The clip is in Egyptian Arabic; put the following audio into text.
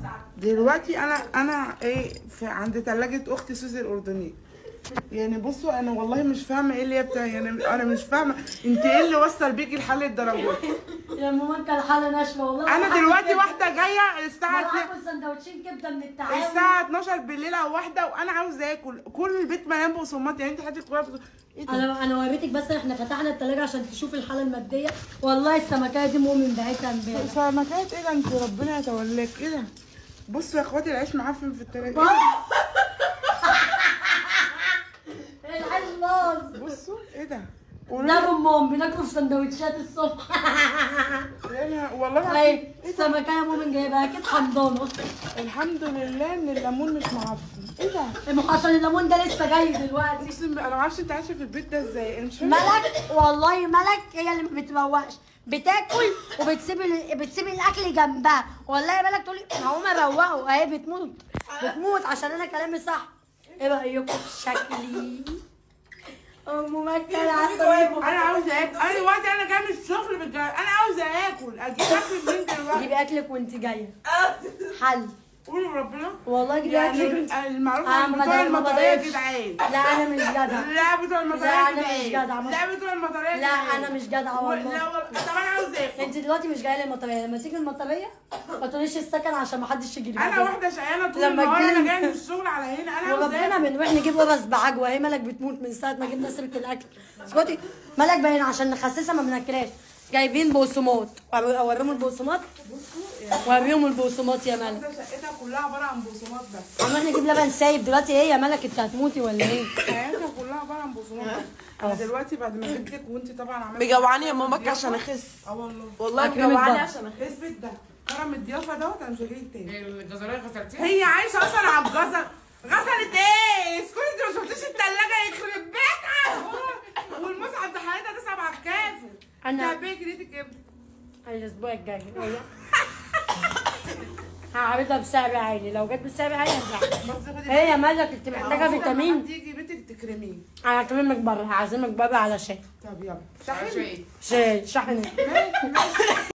دلوقتي انا انا ايه في عند ثلاجه اختي سوزي الاردنيه يعني بصوا انا والله مش فاهمه ايه اللي هي بتاع يعني انا مش فاهمه انت ايه اللي وصل بيكي لحل الدرجات يا ماما كان حاله ناشفه والله انا دلوقتي واحده جايه الساعه انا 2 هاكل سندوتشين كبده من التعاون الساعه 12 بالليل او واحده وانا عاوزه اكل كل البيت مليان بقسماط يعني انت حاجه كلها بقسماط. ايه ده انا انا وريتك بس احنا فتحنا التلاجة عشان تشوف الحاله الماديه والله السمكيه دي مؤمن بعتها امبارح فمكانت ايه ده انت ربنا يتولاك ايه ده بصوا يا اخواتي العيش معفن في التلاجه العيش باظ بصوا ايه ده ده رمان بناكله في سندوتشات الصبح يعني والله اهي العظيم السمكيه مؤمن جايبها اكيد حمضانه الحمد لله ان الليمون مش معفن ايه ده المح- عشان الليمون ده لسه جاي دلوقتي اقسم بالله انا ما اعرفش انت عايشه في البيت ده ازاي انا مش فاهمه ملك والله ملك هي اللي ما بتروقش بتاكل وبتسيب ال... بتسيب الاكل جنبها والله يا ملك تقولي هقوم اروقه اهي بتموت بتموت عشان انا كلامي صح ايه رايكم في شكلي ام مكه العسل انا عاوزه اكل انا دلوقتي انا جايه من الشغل بالجا... انا عاوزه اكل اجيب اكل منين دلوقتي جيبي اكلك وانت جايه حل قولوا ربنا والله جيبي اكلك يعني المعروف آه، عن ما بتوع ده- ما المطريه بضيفش. جدعان لا انا مش جدع لا بتوع لا، المطريه أنا مش جدعان جدعة. لا بتوع المطريه لا انا مش جدعه و- والله لا والله طب انا عاوزه اكل انت دلوقتي مش جايه لي المطريه لما تيجي المطريه ما تقوليش السكن عشان ما حدش يجي لي انا واحده شقيانه طول لما النهار انا تجيلي- جايه من الشغل على هنا انا عاوزه وربنا اكل بنروح نجيب قرص بعجوه هي ملك بتموت من ساعه ما جبنا سيره الاكل اسكتي ملك باين عشان نخسسها ما بناكلهاش جايبين بقسماط اوريهم البقسماط وريهم البقسماط يا ملك شقتها كلها عباره عن بقسماط بس هنروح نجيب لبن سايب دلوقتي ايه يا ملك انت هتموتي ولا ايه؟ حياتها كلها عباره عن بقسماط بس انا دلوقتي بعد ما جبت لك وانت طبعا عملت مجوعاني يا ماما عشان اخس اه والله والله أكرمك مجوعاني بقى. عشان اخس اثبت ده كرم الضيافه دوت انا مش هجيلك تاني الجزرية غسلتيها؟ هي عايشه اصلا على الجزر غسلت ايه؟ اسكتي انت ما شفتيش التلاجه يخرب بيتها والمصحف ده حياتها تسحب على الكافر أنا- تعبيك ريتك ابن الاسبوع الجاي والله. هعرضها بسعر عالي لو جت بسعر عالي هرجع بس خدي ايه يا ملك انت محتاجه المفروض لما فيتامين حد يجي بيتك تكرميه انا هكلمك بره هعزمك بره على شاي طب يلا شوية شحن ايه؟ شاي شحن ماشي، ماشي.